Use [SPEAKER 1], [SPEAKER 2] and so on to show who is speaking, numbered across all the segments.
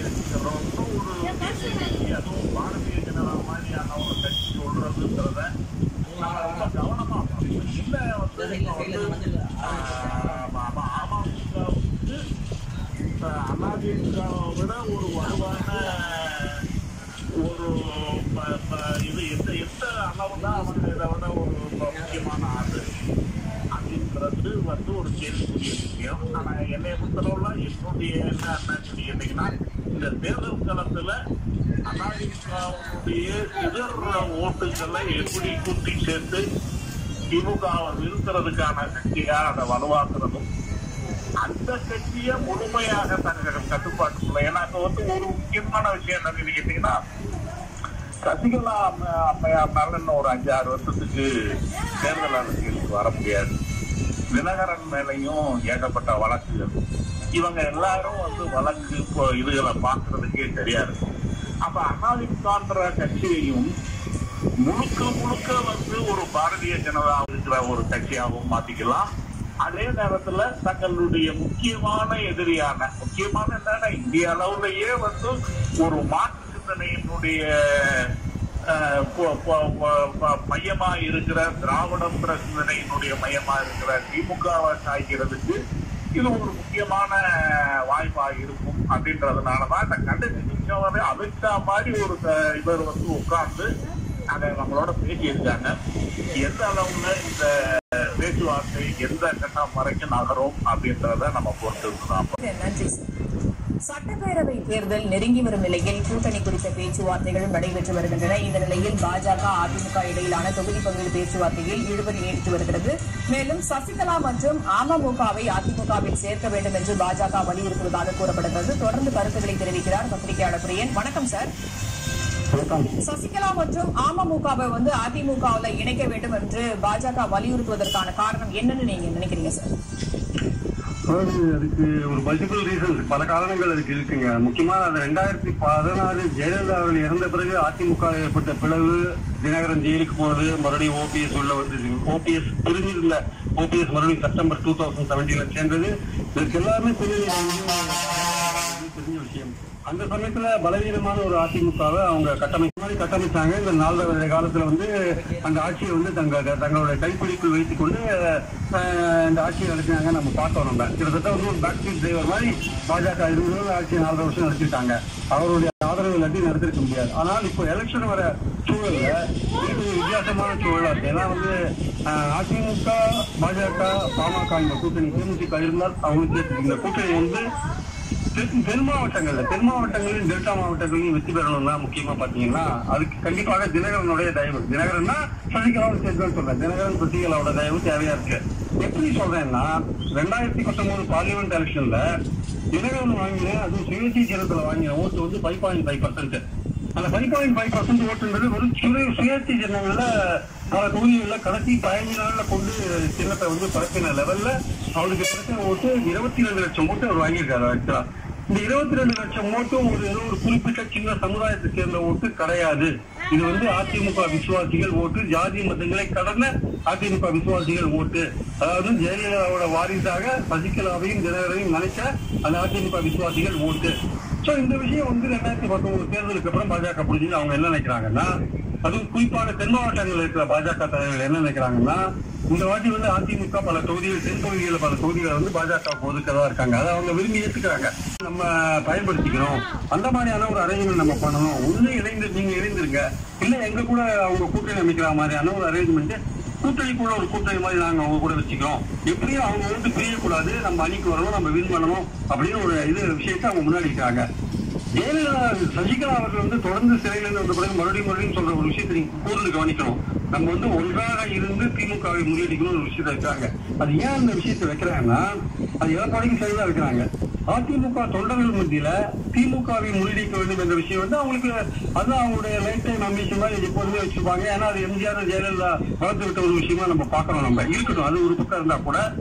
[SPEAKER 1] இருக்கிறோம்னு ஒரு பிஜேபி அதுவும் பாரதிய ஜனதா மாதிரியான ஒரு கட்சி சொல்றதுங்கிறத நம்ம ரொம்ப கவனமா பார்க்கணும். இல்ல வந்து இப்ப வந்து ஆஹ், அம- அமமுகவுக்கு அதிமுகவை விட ஒரு வலுவான ஒரு ப- ப- இது எந்த எந்த அளவு தான் அவங்க இதை விட ஒரு ம- முக்கியமான ஆளு அப்படிங்கிறது வந்து ஒரு கேள்விக்குரிய விஷயம் ஆனா என்னை பொறுத்தளவுல என்னுடைய என்ன என்னன்னு கேட்டீங்கன்னா இந்த தேர்தல் களத்துல அதிமுகவுடைய எதிர் ஓட்டுகளை எப்படி கூட்டி சேர்த்து திமுகவை வீழ்த்துறதுக்கான சக்தியா அதை வலுவாக்குறதும் அந்த கட்சியை முழுமையாக தங்கள் கட்டுப்பாட்டுக்குள்ள ஏன்னா அங்க வந்து ஒரு முக்கியமான விஷயம் என்னன்னு கேட்டீங்கன்னா சசிகலா அம்ம- அம்மையார் மேல இன்னும் ஒரு அஞ்சு ஆறு வருஷத்துக்கு தேர்தல் அரசியலுக்கு வர முடியாது தினகரன் மேலையும் ஏகப்பட்ட வழக்குகள் இவங்க எல்லாரும் வந்து வழக்கு இப்போ இதுகளை பார்க்கறதுக்கே சரியா இருக்கும் அப்ப அதிமுகன்ற கட்சியையும் முழுக்க முழுக்க வந்து ஒரு பாரதிய ஜனதா இருக்கிற ஒரு கட்சியாகவும் மாத்திக்கலாம் அதே நேரத்துல தங்களுடைய முக்கியமான எதிரியான முக்கியமான என்னன்னா இந்திய அளவுலயே வந்து ஒரு மாற்று சிந்தனையினுடைய அஹ், பொ- பொ- பொ- பொ- மையமா இருக்கிற திராவிடம்ன்ற சிந்தனையினுடைய மையமா இருக்கிற திமுகவை சாய்க்கிறதுக்கு இது ஒரு முக்கியமான வாய்ப்பா இருக்கும் அப்படின்றதுனாலதான் இந்த கடைசி நிமிஷம் வரை அமித்ஷா மாதிரி ஒரு த- இவர் வந்து உட்கார்ந்து அதை நம்மளோட பேசியிருக்காங்க எந்த அளவுல இந்த பேச்சுவார்த்தை எந்த கட்டம் வரைக்கும் நகரும் அப்படின்றத நம்ம பொறுத்து இருக்கணும்
[SPEAKER 2] நன்றி சார் சட்டப்பேரவை தேர்தல் நெருங்கி வரும் நிலையில் கூட்டணி குறித்த பேச்சுவார்த்தைகள் நடைபெற்று வருகின்றன இந்த நிலையில் பாஜக அதிமுக இடையிலான தொகுதி பங்கீடு பேச்சுவார்த்தையில் இழுபறி நீடித்து வருகிறது மேலும் சசிகலா மற்றும் அமமுகவை அதிமுகவில் சேர்க்க வேண்டும் என்று பாஜக வலியுறுத்துவதாக கூறப்படுகிறது தொடர்ந்து கருத்துக்களை தெரிவிக்கிறார் பத்திரிகையாளர் பிரியன் வணக்கம் சார் சசிகலா மற்றும் அமமுகவை வந்து அதிமுகவுல இணைக்க வேண்டும் என்று பாஜக வலியுறுத்துவதற்கான காரணம் என்னன்னு நீங்க நினைக்கிறீங்க சார்
[SPEAKER 3] அதாவது அதுக்கு ஒரு மல்டிபிள் ரீசன்ஸ் பல காரணங்கள் அதுக்கு இருக்குங்க முக்கியமா அது ரெண்டாயிரத்தி பதினாறு ஜெயலலிதா அவர்கள் இறந்த பிறகு அதிமுக ஏற்பட்ட பிளவு தினகரன் ஜெயிலுக்கு போனது மறுபடியும் ஓபிஎஸ் உள்ள வந்து ஓபிஎஸ் பிரிஞ்சிருந்த ஓபிஎஸ் மறுபடியும் செப்டம்பர் டூ தௌசண்ட் செவன்டீன்ல சேர்ந்தது இதுக்கு எல்லாமே தெரிஞ்ச தெரிஞ்ச விஷயம் அந்த சமயத்துல பலவீனமான ஒரு அதிமுகவை அவங்க கட்டமைப்பு மாதிரி கட்டமைச்சாங்க இந்த நாலரை வருட காலத்துல வந்து அந்த ஆட்சியை வந்து தங்க தங்களுடைய கைப்பிடிக்குள் வைத்துக் கொண்டு அஹ், இந்த ஆட்சியை நடத்தினாங்க நம்ம பார்த்தோம் நம்ம கிட்டத்தட்ட வந்து ஒரு பேக் சீட் டிரைவர் மாதிரி பாஜக இருபது ஆட்சியை நாலரை வருஷம் நடத்திட்டாங்க அவருடைய ஆதரவு இல்லாட்டி நடத்திருக்க முடியாது ஆனால் இப்போ எலெக்ஷன் வர சூழல்ல இது ஒரு வித்தியாசமான சூழலா இருக்கு ஏன்னா வந்து அஹ், அதிமுக பாஜக பாமக இந்த கூட்டணி தேமுதிக இருந்தால் அவங்களுக்கு இந்த கூட்டணி வந்து தென் தென் மாவட்டங்கள்ல தென் மாவட்டங்களிலும் டெல்டா மாவட்டங்களிலும் வெற்றி பெறணும்னா முக்கியமா பாத்தீங்கன்னா அதுக்கு கண்டிப்பாக தினகரனுடைய தயவு தினகரன்னா சசிகலாவோட சேர்த்து சொல்றேன் தினகரன் சசிகலாவோட தயவு தேவையா இருக்கு எப்படி சொல்றேன்னா ரெண்டாயிரத்தி பத்தொன்பது பார்லிமெண்ட் எலெக்ஷன்ல தினகரன் வாங்கின அதுவும் சுயேட்சை சின்னத்துல வாங்கின ஓட்டு வந்து ஃபைவ் பாயிண்ட் ஃபைவ் பர்சன்ட் அந்த ஃபைவ் பாயிண்ட் ஃபைவ் பர்சன்ட் ஓட்டுன்றது ஒரு சுய சுயேட்சை சின்னங்கள்ல பல தொகுதிகளில் கடைசி பதினஞ்சு நாள்ல கொண்டு சின்னத்தை வந்து பரப்பின லெவல்ல அவருக்கு கிடைச்ச ஓட்டு இருபத்தி ரெண்டு லட்சம் ஓட்டு அவர் வாங்கியிருக்காரு ஆக்சுவலா இந்த இருபத்தி ரெண்டு லட்சம் ஓட்டும் ஒரு ஏதோ ஒரு குறிப்பிட்ட சின்ன சமுதாயத்தை சேர்ந்த ஓட்டு கிடையாது இது வந்து அதிமுக விசுவாசிகள் ஓட்டு ஜாதி மதங்களை கடந்த அதிமுக விசுவாசிகள் ஓட்டு அதாவது ஜெயலலிதாவோட வாரிசாக சசிகலாவையும் தினகரையும் நினைச்ச அந்த அதிமுக விசுவாசிகள் ஓட்டு சோ இந்த விஷயம் வந்து ரெண்டாயிரத்தி பத்தொன்பது தேர்தலுக்கு அப்புறம் பாஜக புரிஞ்சு அவங்க என்ன நினைக்கிறாங்கன்னா அதுவும் குறிப்பான தென் மாவட்டங்களில் இருக்கிற பாஜக தலைவர்கள் என்ன நினைக்கிறாங்கன்னா இந்த வாட்டி வந்து அதிமுக பல தொகுதிகள் தென் தொகுதிகளில் பல தொகுதிகளை வந்து பாஜக ஒதுக்கதா இருக்காங்க அதை அவங்க விரும்பி ஏற்றுக்கிறாங்க நம்ம பயன்படுத்திக்கணும் அந்த மாதிரியான ஒரு அரேஞ்ச்மெண்ட் நம்ம பண்ணணும் ஒண்ணு இணைந்து நீங்க இணைந்திருங்க இல்ல எங்க கூட அவங்க கூட்டணி அமைக்கிற மாதிரியான ஒரு அரேஞ்ச்மெண்ட் கூட்டணி கூட ஒரு கூட்டணி மாதிரி நாங்க அவங்க கூட வச்சுக்கிறோம் எப்படியும் அவங்க வந்து பிரியக்கூடாது நம்ம அணிக்கு வரணும் நம்ம வின் பண்ணணும் அப்படின்னு ஒரு இது விஷயத்தை அவங்க முன்னாடி இருக்காங்க ஜெயலலிதா சசிகலா அவர்கள் வந்து தொடர்ந்து சிறையில இருந்து வந்த பிறகு மறுபடியும் மறுபடியும் சொல்ற ஒரு விஷயத்தை நீங்க கூர்ந்து கவனிக்கணும் நம்ம வந்து ஒன்றாக இருந்து திமுகவை முறியடிக்கணும் ஒரு விஷயத்தை வைக்கிறாங்க அது ஏன் அந்த விஷயத்தை வைக்கிறாங்கன்னா அது எடப்பாடிக்கு சரிதான் வைக்கிறாங்க அதிமுக தொண்டர்கள் மத்தியில திமுகவை முறியடிக்க வேண்டும் என்ற விஷயம் வந்து அவங்களுக்கு அதுதான் அவங்களுடைய லைஃப் டைம் அம்பிஷன் மாதிரி எப்போதுமே வச்சிருப்பாங்க ஏன்னா அது எம்ஜிஆர் ஜெயலலிதா வளர்த்து விட்ட ஒரு விஷயமா நம்ம பார்க்கறோம் நம்ம இருக்கட்டும் அது ஒரு பக்கம் இருந்தா கூட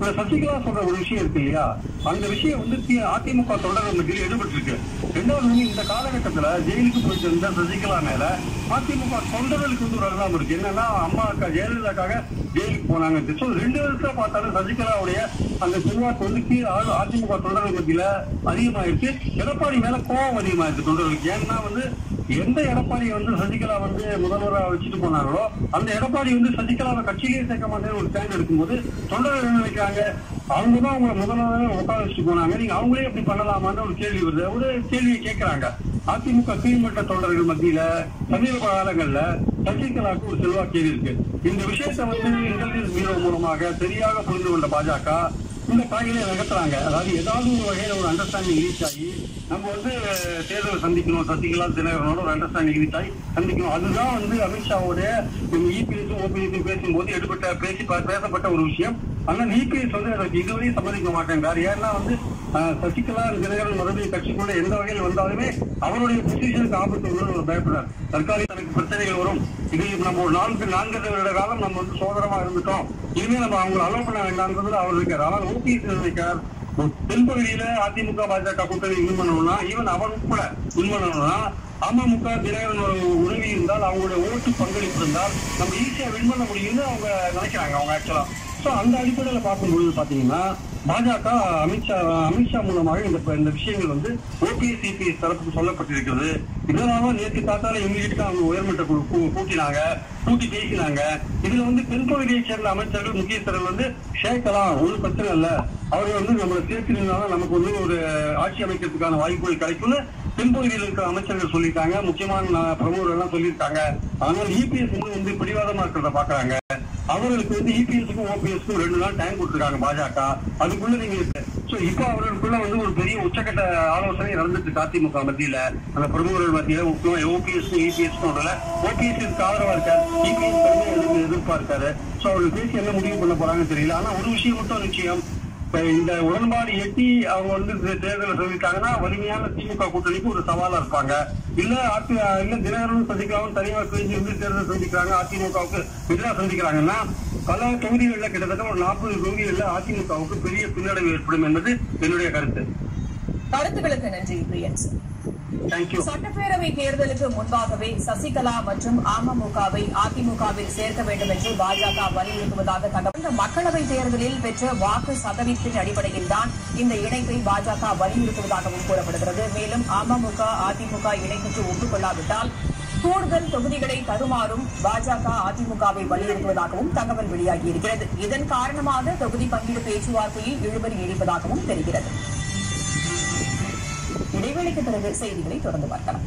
[SPEAKER 3] இப்ப சசிகலா சொல்ற ஒரு விஷயம் இருக்கு இல்லையா அந்த விஷயம் வந்து தி- அதிமுக தொண்டர்கள் மத்தியில் ஈடுபட்டு இருக்கு ரெண்டாவது வந்து இந்த காலகட்டத்துல ஜெயிலுக்கு போயிட்டு இருந்த சசிகலா மேல அதிமுக தொண்டர்களுக்கு வந்து ஒரு அருளாம இருக்கு என்னன்னா அம்மா அக்கா ஜெயலலிதாக்காக ஜெயிலுக்கு போனாங்க So, ரெண்டு விதத்துல பார்த்தாலும் சசிகலாவுடைய அந்த செல்வாக்கு வந்து கீழே ஆளு- அதிமுக தொண்டர்கள் மத்தியில அதிகமாயிருக்கு எடப்பாடி மேல கோபம் அதிகமாயிருக்கு தொண்டர்களுக்கு ஏன்னா வந்து எந்த எடப்பாடி வந்து சசிகலா வந்து முதல்வராக வச்சுட்டு போனாங்களோ அந்த எடப்பாடி வந்து சசிகலாவை கட்சியிலேயே சேர்க்க மாட்டேன்னு ஒரு ஸ்டாண்ட் எடுக்கும்போது தொண்டர்கள் என்ன நினைக்கிறாங்க அவங்க தான் அவங்களை முதல்வராக உட்கார வச்சுட்டு போனாங்க நீங்க அவங்களே எப்படி பண்ணலாமான்னு ஒரு கேள்வி வருது ஒரு கேள்வியை கேட்கறாங்க அதிமுக கீழ்மட்ட தொண்டர்கள் மத்தியில சமீப காலங்கள்ல சசிகலாவுக்கு ஒரு செல்வாக்கு இருக்கு இந்த விஷயத்தை வந்து இன்டெலிஜென்ஸ் பியூரோ மூலமாக சரியாக புரிந்து கொண்ட பாஜக இந்த காய்களை நகர்த்துறாங்க அதாவது ஏதாவது ஒரு வகையில ஒரு அண்டர்ஸ்டாண்டிங் ரீச் ஆகி நம்ம வந்து தேர்தலை சந்திக்கணும் சசிகலா தினகரனோட ஒரு அண்டர்ஸ்டாண்டிங் ரீச் ஆகி சந்திக்கணும் அதுதான் வந்து அமித்ஷாவுடைய இபிஎஸும் ஓபிஎஸும் பேசும்போது எடுப்பட்ட பேசி பேசப்பட்ட ஒரு விஷயம் ஆனால் இபிஎஸ் வந்து அதற்கு இதுவரையும் சம்மதிக்க மாட்டேங்கிறார் ஏன்னா வந்து அஹ், சசிகலா தினகரன் மறுபடியும் கட்சிக்குள்ள எந்த வகையில் வந்தாலுமே அவருடைய பொசிஷனுக்கு ஆபத்து வரும்னு அவர் பயப்படுறார் தற்காலிக தனக்கு பிரச்சனைகள் வரும் இது நம்ம ஒரு நான்கு நான்கு வருட காலம் நம்ம வந்து சோதரமா இருந்துட்டோம் இனிமே நம்ம அவங்களை அலோவ் பண்ண வேண்டாம்ன்றது அவர் இருக்கார் ஆனால் ஓபிஎஸ் நினைக்கிறார் தென்பகுதியில அதிமுக பாஜக கூட்டணி வின் பண்ணணும்னா ஈவன் அவர் உட்பட வின் பண்ணணும்னா அமமுக தினகரன் ஒரு உதவி இருந்தால் அவங்களுடைய ஓட்டு பங்களிப்பு இருந்தால் நம்ம ஈஸியா வின் பண்ண முடியும்னு அவங்க நினைக்கிறாங்க அவங்க ஆக்சுவலா சோ அந்த அடிப்படையில பார்க்கும்பொழுது பாத்தீங்கன்னா பாஜக அமித்ஷா அமித்ஷா மூலமாக இந்த இந்த விஷயங்கள் வந்து ஓபிஎஸ் சிபிஎஸ் தரப்புக்கு சொல்லப்பட்டிருக்கிறது இதனால நேற்று காத்தால எங்க வீட்டுக்கு அவங்க உயர்மட்ட குழு கூ- கூட்டினாங்க கூட்டி பேசினாங்க இதுல வந்து தென் பகுதியை சேர்ந்த அமைச்சர்கள் முக்கியஸ்தர்கள் வந்து சேர்க்கலாம் ஒரு பிரச்சனை இல்ல அவர் வந்து நம்மளை சேர்த்திருந்தாலும் நமக்கு வந்து ஒரு ஆட்சி அமைக்கிறதுக்கான வாய்ப்புகள் கிடைக்கும்னு தென்பகுதியில் இருக்கிற அமைச்சர்கள் சொல்லியிருக்காங்க முக்கியமான ந- பிரமுகர்கள் எல்லாம் சொல்லியிருக்காங்க ஆனால் இபிஎஸ் வந்து பிடிவாதமா இருக்கிறத பாக்குறாங்க அவர்களுக்கு வந்து இபிஎஸ்க்கும் ஓபிஎஸ்க்கும் ரெண்டு நாள் டைம் கொடுத்துருக்காங்க பாஜக அதுக்குள்ள நீங்க சோ இப்போ அவர்களுக்குள்ள வந்து ஒரு பெரிய உச்சக்கட்ட ஆலோசனை நடந்துட்டு இருக்கு அதிமுக மத்தியில அந்த பிரமுகர்கள் மத்தியில முக்கியமா ஓபிஎஸ்க்கும் இபிஎஸ்க்கும் ஓபிஎஸ் இதுக்கு ஆதரவா இருக்காரு இபிஎஸ் எதிர்ப்பு எதிர்பார்க்காரு சோ அவர்கள் பேசி என்ன முடிவு பண்ண போறாங்கன்னு தெரியல ஆனா ஒரு விஷயம் மட்டும் நிச்சயம் இப்ப இந்த உடன்பாடு எட்டி அவங்க வந்து இந்த தேர்தலை சொல்லிட்டாங்கன்னா வலிமையான திமுக கூட்டணிக்கு ஒரு சவாலா இருப்பாங்க இல்ல அதி இல்ல தினகரனும் சந்திக்கிறாங்க தனியா பிரிஞ்சு வந்து தேர்தல் சந்திக்கிறாங்க அதிமுகவுக்கு எதிராக சந்திக்கிறாங்கன்னா பல தொகுதிகளில் கிட்டத்தட்ட ஒரு நாற்பது தொகுதிகளில் அதிமுகவுக்கு பெரிய பின்னடைவு ஏற்படும் என்பது என்னுடைய கருத்து
[SPEAKER 2] கருத்துக்களுக்கு நன்றி பிரியன்ஸ்
[SPEAKER 3] தேங்க்யூ
[SPEAKER 2] சட்டப்பேரவை தேர்தலுக்கு முன்பாகவே சசிகலா மற்றும் அமமுகவை அதிமுகவில் சேர்க்க வேண்டும் என்று பாஜக வலியுறுத்துவதாக தகவல் இந்த மக்களவை தேர்தலில் பெற்ற வாக்கு சதவீதத்தின் அடிப்படையில் தான் இந்த இணைப்பை பாஜக வலியுறுத்துவதாகவும் கூறப்படுகிறது மேலும் அமமுக அதிமுக இணைப்புக்கு ஒப்புக்கொள்ளாவிட்டால் கூடுதல் தொகுதிகளை தருமாறும் பாஜக அதிமுகவை வலியுறுத்துவதாகவும் தகவல் வெளியாகியிருக்கிறது இதன் காரணமாக தொகுதி பங்கீடு பேச்சுவார்த்தையில் இழுபறி நீடிப்பதாகவும் தெரிகிறது இடைவெளிக்கு பிறகு செய்திகளை தொடர்ந்து பார்க்கலாம்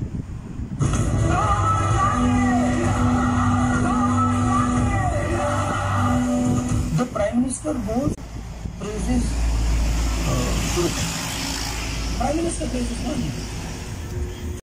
[SPEAKER 4] The Prime Minister goes praises uh, Prime Minister praises money.